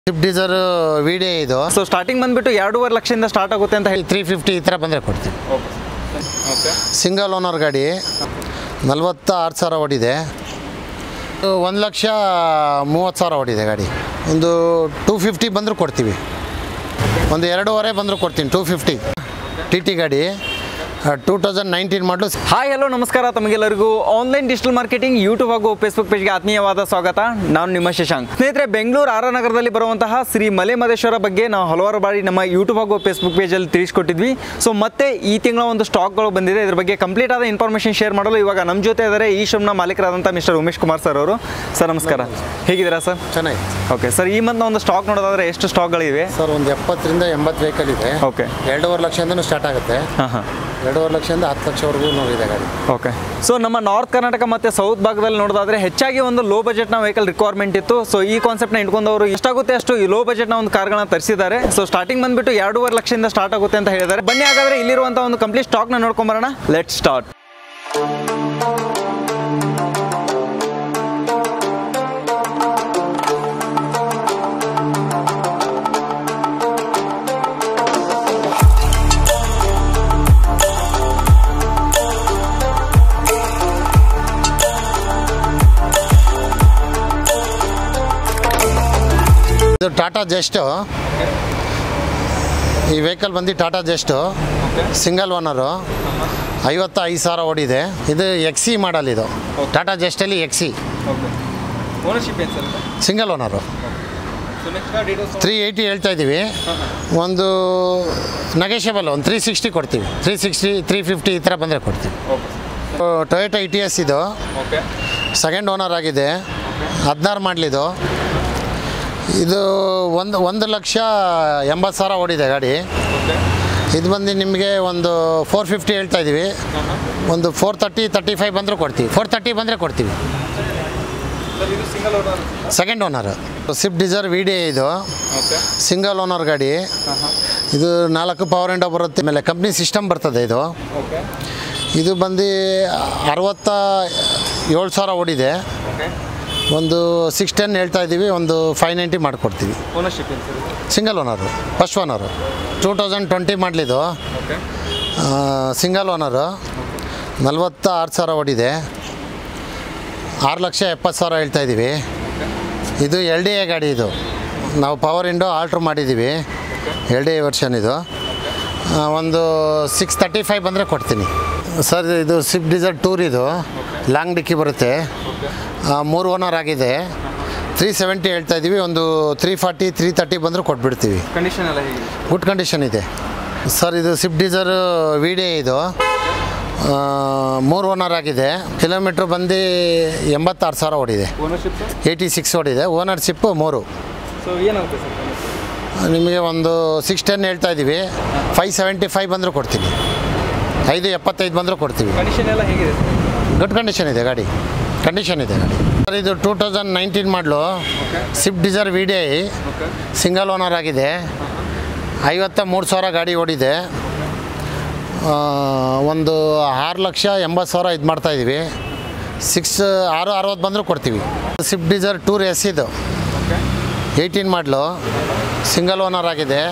Swift Dzire video ಇದು so starting ಬಂದ್ಬಿಟ್ಟು ಎರಡೂವರೆ ಲಕ್ಷದಿಂದ ಸ್ಟಾರ್ಟ್ ಆಗುತ್ತೆ ಅಂತ ಹೇಳಿ ತ್ರೀ ಫಿಫ್ಟಿ ಈ ಥರ ಬಂದರೆ ಕೊಡ್ತೀವಿ ಓಕೆ ಸಿಂಗಲ್ ಓನರ್ ಗಾಡಿ ನಲ್ವತ್ತ ಆರು ಸಾವಿರ ಓಡಿದೆ ಒಂದು ಲಕ್ಷ ಮೂವತ್ತು ಸಾವಿರ ಓಡಿದೆ ಗಾಡಿ ಒಂದು ಟೂ ಫಿಫ್ಟಿ ಬಂದರೂ ಕೊಡ್ತೀವಿ ಒಂದು ಎರಡೂವರೆ ಬಂದರೂ ಕೊಡ್ತೀನಿ ಟೂ ಫಿಫ್ಟಿ ಟಿ ಟಿ ಗಾಡಿ two thousand nineteen model hi hello ನಮಸ್ಕಾರ ತಮಗೆಲ್ಲರಿಗೂ ಆನ್ಲೈನ್ ಡಿಜಿಟಲ್ ಮಾರ್ಕೆಟಿಂಗ್ ಯೂಟ್ಯೂಬ್ ಹಾಗೂ ಫೇಸ್ಬುಕ್ ಪೇಜ್ಗೆ ಆತ್ಮೀಯವಾದ ಸ್ವಾಗತ ನಾನು ನಿಮ್ಮ ಶಶಾಂಕ್ ಸ್ನೇಹಿತರೆ ಬೆಂಗಳೂರು ಆರ ನಗರದಲ್ಲಿ ಬರುವಂತಹ ಶ್ರೀ ಮಲೆ ಮಹದೇಶ್ವರ ಬಗ್ಗೆ ನಾವು ಹಲವಾರು ಬಾರಿ ನಮ್ಮ ಯೂಟ್ಯೂಬ್ ಹಾಗೂ ಫೇಸ್ಬುಕ್ ಪೇಜಲ್ಲಿ ತಿಳಿಸ್ಕೊಟ್ಟಿದ್ವಿ ಸೊ ಮತ್ತೆ ಈ ತಿಂಗಳ ಒಂದು ಸ್ಟಾಕ್ಗಳು ಬಂದಿದೆ ಇದ್ರ ಬಗ್ಗೆ ಕಂಪ್ಲೀಟ್ ಆದ ಇನ್ಫಾರ್ಮೇಷನ್ ಶೇರ್ ಮಾಡಲು ಇವಾಗ ನಮ್ಮ ಜೊತೆ ಇದ್ದಾರೆ ಈ ಶಮ್ನ ಮಾಲೀಕರಾದಂಥ ಮಿಸ್ಟರ್ ಉಮೇಶ್ ಕುಮಾರ್ ಸರ್ ಅವರು ಸರ್ ನಮಸ್ಕಾರ ಹೇಗಿದ್ದೀರಾ ಸರ್ ಚೆನ್ನಾಗಿ ಓಕೆ ಸರ್ ಈ ಮಂತ್ ಒಂದು ಸ್ಟಾಕ್ ನೋಡೋದಾದ್ರೆ ಎಷ್ಟು ಸ್ಟಾಕ್ಗಳಿವೆ ಸರ್ ಒಂದು ಎಪ್ಪತ್ತರಿಂದ ಎಂಬತ್ತು ವೆಹಿಕಲ್ ಇದೆ ಓಕೆ ಎರಡೂವರೆ ಲಕ್ಷದಿಂದನೂ ಸ್ಟಾರ್ಟ್ ಆಗುತ್ತೆ ಹಾಂ ಹಾಂ ಎರಡೂವರೆ ಲಕ್ಷದಿಂದ ಹತ್ತು ಲಕ್ಷವರೆಗೂ ಇದೆ ಗಾಡಿ ಓಕೆ ಸೊ ನಮ್ಮ ನಾರ್ತ್ ಕರ್ನಾಟಕ ಮತ್ತು ಸೌತ್ ಭಾಗದಲ್ಲಿ ನೋಡೋದಾದ್ರೆ ಹೆಚ್ಚಾಗಿ ಒಂದು ಲೋ ಬಜೆಟ್ನ ವೆಹಿಕಲ್ ರಿಕ್ವೈರ್ಮೆಂಟ್ ಇತ್ತು ಸೊ ಈ ಕಾನ್ಸೆಪ್ಟ್ನ ಇಟ್ಕೊಂಡವರು ಎಷ್ಟಾಗುತ್ತೆ ಅಷ್ಟು ಈ ಲೋ ಬಜೆಟ್ನ ಒಂದು ಕಾರ್ಗಳನ್ನ ತರಿಸಿದ್ದಾರೆ ಸೊ ಸ್ಟಾರ್ಟಿಂಗ್ ಬಂದ್ಬಿಟ್ಟು ಎರಡೂವರೆ ಲಕ್ಷದಿಂದ ಸ್ಟಾರ್ಟ್ ಆಗುತ್ತೆ ಅಂತ ಹೇಳಿದ್ದಾರೆ ಬನ್ನಿ ಹಾಗಾದ್ರೆ ಇಲ್ಲಿರುವಂಥ ಒಂದು ಕಂಪ್ಲೀಟ್ ಸ್ಟಾಕ್ನ ನೋಡ್ಕೊಂಬರೋಣ ಲೆಟ್ ಸ್ಟಾರ್ಟ್ ಇದು ಟಾಟಾ ಜೆಸ್ಟು ಈ ವೆಹಿಕಲ್ ಬಂದು ಟಾಟಾ ಜೆಸ್ಟು ಸಿಂಗಲ್ ಓನರು ಐವತ್ತ ಐದು ಸಾವಿರ ಓಡಿದೆ ಇದು ಎಕ್ಸಿ ಮಾಡಲ್ ಇದು ಟಾಟಾ ಜೆಸ್ಟಲ್ಲಿ ಎಕ್ಸಿ ಓನರ್ಶಿಪ್ ಏನು sir single owner three eighty ಹೇಳ್ತಾ ಇದ್ದೀವಿ ಒಂದು ನಗೇಶಬಲ್ ಒಂದು ತ್ರೀ ಸಿಕ್ಸ್ಟಿ ಕೊಡ್ತೀವಿ ತ್ರೀ ಸಿಕ್ಸ್ಟಿ ತ್ರೀ ಫಿಫ್ಟಿ ಈ ಥರ ಬಂದರೆ ಕೊಡ್ತೀವಿ ಟೊಯೋಟಾ ಇ ಟಿ ಎಸ್ ಇದು ಓಕೆ ಸೆಕೆಂಡ್ ಓನರ್ ಆಗಿದೆ ಹದಿನಾರು ಮಾಡಲಿದು ಇದು ಒಂದು ಒಂದು ಲಕ್ಷ ಎಂಬತ್ತು ಸಾವಿರ ಓಡಿದೆ ಗಾಡಿ ಇದು ಬಂದು ನಿಮಗೆ ಒಂದು ಫೋರ್ ಫಿಫ್ಟಿ ಹೇಳ್ತಾ ಇದ್ದೀವಿ ಒಂದು ಫೋರ್ ತರ್ಟಿ ತರ್ಟಿ ಫೈವ್ ಬಂದರೂ ಕೊಡ್ತೀವಿ ಫೋರ್ ತರ್ಟಿ ಬಂದರೆ ಕೊಡ್ತೀವಿ ಇದು single owner second owner Swift Dzire V D ಇದು ಓಕೆ ಸಿಂಗಲ್ ಓನರ್ ಗಾಡಿ ಇದು ನಾಲ್ಕು ಪವರ್ ವಿಂಡೋ ಬರುತ್ತೆ ಆಮೇಲೆ ಕಂಪ್ನಿ ಸಿಸ್ಟಮ್ ಬರ್ತದೆ ಇದು ಓಕೆ ಇದು ಬಂದು ಅರವತ್ತ ಏಳು ಸಾವಿರ ಓಡಿದೆ ಓಕೆ ಒಂದು ಸಿಕ್ಸ್ ಟೆನ್ ಹೇಳ್ತಾ ಇದ್ದೀವಿ ಒಂದು ಫೈವ್ ನೈಂಟಿ ಮಾಡಿಕೊಡ್ತೀವಿ ಓನರ್ಶಿಪ್ ಏನು sir single owner first owner two thousand twenty ಮಾಡಲಿದ್ದು ಓಕೆ ಸಿಂಗಲ್ ಓನರು ನಲ್ವತ್ತ ಆರು ಸಾವಿರ ಓಡಿದೆ ಆರು ಲಕ್ಷ ಎಪ್ಪತ್ತು ಸಾವಿರ ಹೇಳ್ತಾ ಇದ್ದೀವಿ ಇದು ಎಲ್ ಡಿ ಎ ಗಾಡಿ ಇದು ನಾವು ಪವರ್ ಇಂಡೋ ಆಲ್ಟ್ರ್ ಮಾಡಿದ್ದೀವಿ ಎಲ್ ಡಿ ಎ ವರ್ಷನ್ ಇದು ಆ, ಒಂದು ಸಿಕ್ಸ್ ತರ್ಟಿ ಫೈವ್ ಬಂದರೆ ಕೊಡ್ತೀನಿ ಸರ್ ಇದು ಸ್ವಿಫ್ಟ್ ಡಿಸೈರ್ ಟೂರ್ ಇದು ಲಾಂಗ್ ಡಿಕ್ಕಿ ಬರುತ್ತೆ ಆ, ಮೂರು ಓನರ್ ಆಗಿದೆ ತ್ರೀ ಸೆವೆಂಟಿ ಹೇಳ್ತಾ ಇದ್ದೀವಿ ಒಂದು ತ್ರೀ ಫಾರ್ಟಿ ತ್ರೀ ತರ್ಟಿ ಬಂದರೂ ಕೊಟ್ಬಿಡ್ತೀವಿ ಕಂಡೀಷನ್ ಎಲ್ಲ ಹೇಗಿದೆ ಗುಡ್ ಕಂಡೀಷನ್ ಇದೆ ಸರ್ ಇದು ಸ್ವಿಫ್ಟ್ ಡೀಸರ್ ವಿ ಡಿ ಇದು ಆ, ಮೂರು ಓನರ್ ಆಗಿದೆ ಕಿಲೋಮೀಟ್ರ್ ಬಂದು ಎಂಬತ್ತಾರು ಸಾವಿರ ಓಡಿದೆ ಓನರ್ಶಿಪ್ ಸರ್ ಏಯ್ಟಿ ಸಿಕ್ಸ್ ಓಡಿದೆ ಓನರ್ಶಿಪ್ಪು ಮೂರು ಸೊ ಏನಾಗುತ್ತೆ ಸರ್ ನಿಮಗೆ ಒಂದು ಸಿಕ್ಸ್ ಟೆನ್ ಹೇಳ್ತಾ ಇದ್ದೀವಿ ಫೈವ್ ಸೆವೆಂಟಿ ಫೈವ್ ಬಂದರೂ ಕೊಡ್ತೀನಿ ಐದು ಎಪ್ಪತ್ತೈದು ಬಂದರೂ ಕೊಡ್ತೀವಿ ಕಂಡೀಷನ್ ಎಲ್ಲ ಹೇಗಿದೆ ಸರ್ ಗುಡ್ ಕಂಡೀಷನ್ ಇದೆ ಗಾಡಿ ಕಂಡೀಷನ್ ಇದೆ ಗಾಡಿ ಸರ್ ಇದು two thousand nineteen model Swift Dzire V D I okay single owner ಆಗಿದೆ ಐವತ್ತ ಮೂರು ಸಾವಿರ ಗಾಡಿ ಓಡಿದೆ ಆ, ಒಂದು ಆರು ಲಕ್ಷ ಎಂಬತ್ತು ಸಾವಿರ ಇದು ಮಾಡ್ತಾಯಿದ್ದೀವಿ ಸಿಕ್ಸ್ ಆರು ಅರವತ್ತು ಬಂದರೂ ಕೊಡ್ತೀವಿ ಸ್ವಿಫ್ಟ್ ಡಿಸೈರ್ ಟೂರ್ ಎಸ್ ಇದು okay eighteen model single owner ಆಗಿದೆ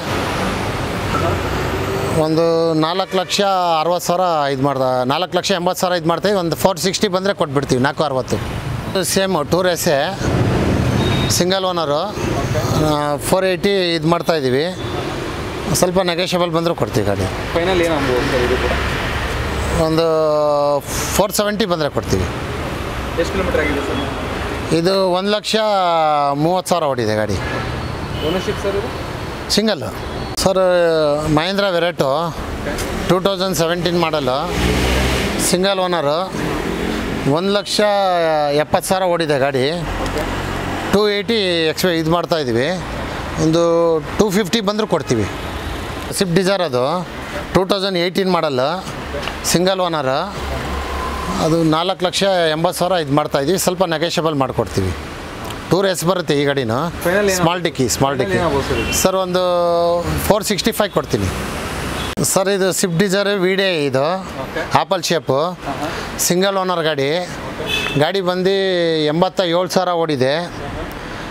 ಒಂದು ನಾಲ್ಕು ಲಕ್ಷ ಅರವತ್ತು ಸಾವಿರ ಇದು ಮಾಡ್ದ ನಾಲ್ಕು ಲಕ್ಷ ಎಂಬತ್ತು ಸಾವಿರ ಇದು ಮಾಡ್ತೀವಿ ಒಂದು ಫೋರ್ ಸಿಕ್ಸ್ಟಿ ಬಂದರೆ ಕೊಟ್ಬಿಡ್ತೀವಿ ನಾಲ್ಕು ಅರವತ್ತು same tour S single owner four eighty ಇದು ಮಾಡ್ತಾಯಿದ್ದೀವಿ ಸ್ವಲ್ಪ ನೆಗೋಷಿಯಬಲ್ ಬಂದರೂ ಕೊಡ್ತೀವಿ ಗಾಡಿ ಫೈನಲ್ ಏನು ಅನ್ಬೋದು ಸರ್ ಇದು ಕೂಡ ಒಂದು ಫೋರ್ ಸೆವೆಂಟಿ ಬಂದರೆ ಕೊಡ್ತೀವಿ ಎಷ್ಟು ಕಿಲೋಮೀಟರ್ ಆಗಿದೆ ಸರ್ ಇದು ಒಂದು ಲಕ್ಷ ಮೂವತ್ತು ಸಾವಿರ ಓಡಿದೆ ಗಾಡಿ ಓನರ್ಶಿಪ್ ಸರ್ ಇದು single sir Mahindra Verito two thousand seventeen model single owner ಒಂದು ಲಕ್ಷ ಎಪ್ಪತ್ತು ಸಾವಿರ ಓಡಿದೆ ಗಾಡಿ ಟೂ ಏಯ್ಟಿ ಎಕ್ಸ್ಪೆ ಇದು ಮಾಡ್ತಾಯಿದ್ದೀವಿ ಒಂದು ಟೂ ಫಿಫ್ಟಿ ಬಂದರೂ ಕೊಡ್ತೀವಿ ಸ್ವಿಫ್ಟ್ ಡಿಸೈರ್ ಅದು two thousand eighteen model single owner ಅದು ನಾಲ್ಕು ಲಕ್ಷ ಎಂಬತ್ತು ಸಾವಿರ ಇದು ಮಾಡ್ತಾಯಿದ್ದೀವಿ ಸ್ವಲ್ಪ ನೆಗೋಷಿಯಬಲ್ ಮಾಡಿಕೊಡ್ತೀವಿ ಟೂರ್ ಎಸ್ ಬರುತ್ತೆ ಈ ಗಾಡಿನ Final ಏನು? Small dicky small Final dicky ಏನಾಗ್ಬೋದು ಸರ್ ಇದು? ಸರ್ ಒಂದು ಫೋರ್ ಸಿಕ್ಸ್ಟಿ ಫೈವ್ ಕೊಡ್ತೀನಿ ಸರ್ ಇದು ಸ್ವಿಫ್ಟ್ ಡಿಸೈರ್ ವಿ ಡಿ ಇದು Okay. Apple shape single owner ಗಾಡಿ ಗಾಡಿ ಬಂದು ಎಂಬತ್ತ ಏಳು ಸಾವಿರ ಓಡಿದೆ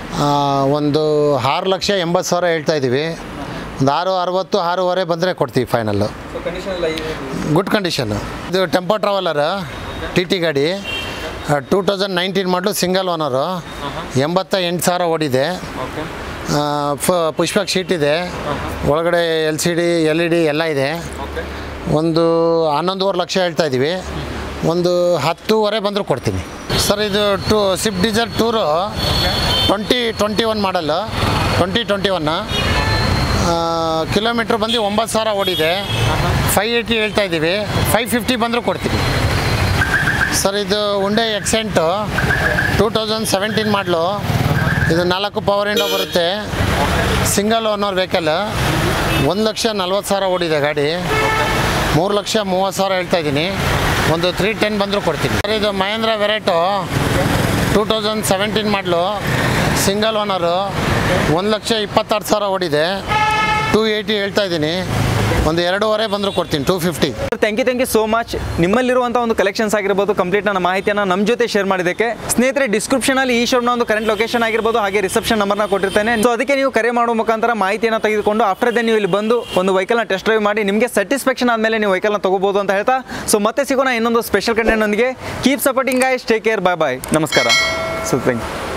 ಆ, ಒಂದು ಆರು ಲಕ್ಷ ಎಂಬತ್ತು ಸಾವಿರ ಹೇಳ್ತಾ ಇದ್ದೀವಿ ಒಂದು ಆರು ಅರವತ್ತು ಆರೂವರೆ ಬಂದರೆ ಕೊಡ್ತೀವಿ ಫೈನಲ್ಲು ಸೊ ಕಂಡೀಷನ್ ಎಲ್ಲ ಗುಡ್ ಕಂಡೀಷನ್ನು ಇದು ಟೆಂಪೋ ಟ್ರಾವೆಲರ್ ಟಿ ಟಿ ಗಾಡಿ two thousand nineteen model single owner ಎಂಬತ್ತ ಎಂಟು ಸಾವಿರ ಓಡಿದೆ ಓಕೆ ಆ, ಫ ಪುಷ್ಪಕ್ ಶೀಟ್ ಇದೆ ಒಳಗಡೆ L C D L E D ಎಲ್ಲ ಇದೆ ಓಕೆ ಒಂದು ಹನ್ನೊಂದುವರೆ ಲಕ್ಷ ಹೇಳ್ತಾ ಇದ್ದೀವಿ ಒಂದು ಹತ್ತೂವರೆ ಬಂದರೂ ಕೊಡ್ತೀನಿ ಸರ್ ಇದು two Swift Dzire tour twenty twenty one model twenty twenty one kilometre ಬಂದು ಒಂಬತ್ತು ಸಾವಿರ ಓಡಿದೆ ಫೈವ್ ಏಯ್ಟಿ ಹೇಳ್ತಾ ಇದ್ದೀವಿ ಫೈವ್ ಫಿಫ್ಟಿ ಬಂದರೂ ಕೊಡ್ತೀನಿ ಸರ್ ಇದು ಉಂಡೆ Accent two thousand seventeen model ಇದು ನಾಲ್ಕು ಪವರ್ ಇಂಡೋ ಬರುತ್ತೆ ಸಿಂಗಲ್ ಓನರ್ ವೆಹಿಕಲ್ ಒಂದು ಲಕ್ಷ ನಲ್ವತ್ತು ಸಾವಿರ ಓಡಿದೆ ಗಾಡಿ ಮೂರು ಲಕ್ಷ ಮೂವತ್ತು ಸಾವಿರ ಹೇಳ್ತಾ ಇದ್ದೀನಿ ಒಂದು ತ್ರೀ ಟೆನ್ ಬಂದರೂ ಕೊಡ್ತೀನಿ ಸರ್ ಇದು Mahindra Verito two thousand seventeen model single owner ಒಂದು ಲಕ್ಷ ಇಪ್ಪತ್ತಾರು ಸಾವಿರ ಓಡಿದೆ ಟೂ ಏಯ್ಟಿ ಹೇಳ್ತಾ ಇದ್ದೀನಿ ಒಂದು ಎರಡೂವರೆ ಬಂದರೂ ಕೊಡ್ತೀನಿ two fifty thank you thank you so much ನಿಮ್ಮಲ್ಲಿರುವಂಥ ಒಂದು ಕಲೆಕ್ಷನ್ಸ್ ಆಗಿರ್ಬೋದು ಕಂಪ್ಲೀಟ್ ನನ್ನ ಮಾಹಿತಿಯನ್ನು ನಮ್ಮ ಜೊತೆ ಶೇರ್ ಮಾಡಿದ್ದಕ್ಕೆ ಸ್ನೇಹಿತರೆ ಡಿಸ್ಕ್ರಿಪ್ಷನಲ್ಲಿ ಈ ಶೋರ್ನ ಒಂದು ಕರೆಂಟ್ ಲೊಕೇಶನ್ ಆಗಿರ್ಬೋದು ಹಾಗೆ ರಿಸೆಪ್ಷನ್ ನಂಬರ್ನ ಕೊಟ್ಟಿರ್ತೇನೆ ಸೊ ಅದಕ್ಕೆ ನೀವು ಕರೆ ಮಾಡುವ ಮುಖಾಂತರ ಮಾಹಿತಿಯನ್ನು ತೆಗೆದುಕೊಂಡು ಆಫ್ಟರ್ ದೆನ್ ನೀವು ಇಲ್ಲಿ ಬಂದು ಒಂದು ವೆಹಿಕಲ್ನ ಟೆಸ್ಟ್ ಡ್ರೈವ್ ಮಾಡಿ ನಿಮಗೆ ಸ್ಯಾಟಿಸ್ಫ್ಯಾಕ್ಷನ್ ಆದಮೇಲೆ ನೀವು ವೆಹಿಕಲ್ನ ತಗೋಬೋದು ಅಂತ ಹೇಳ್ತಾ ಸೊ ಮತ್ತೆ ಸಿಗೋಣ ಇನ್ನೊಂದು ಸ್ಪೆಷಲ್ ಕಂಟೆಂಟ್ನೊಂದಿಗೆ keep supporting guys take care bye bye ನಮಸ್ಕಾರ ಸೊ ಥ್ಯಾಂಕ್ ಯು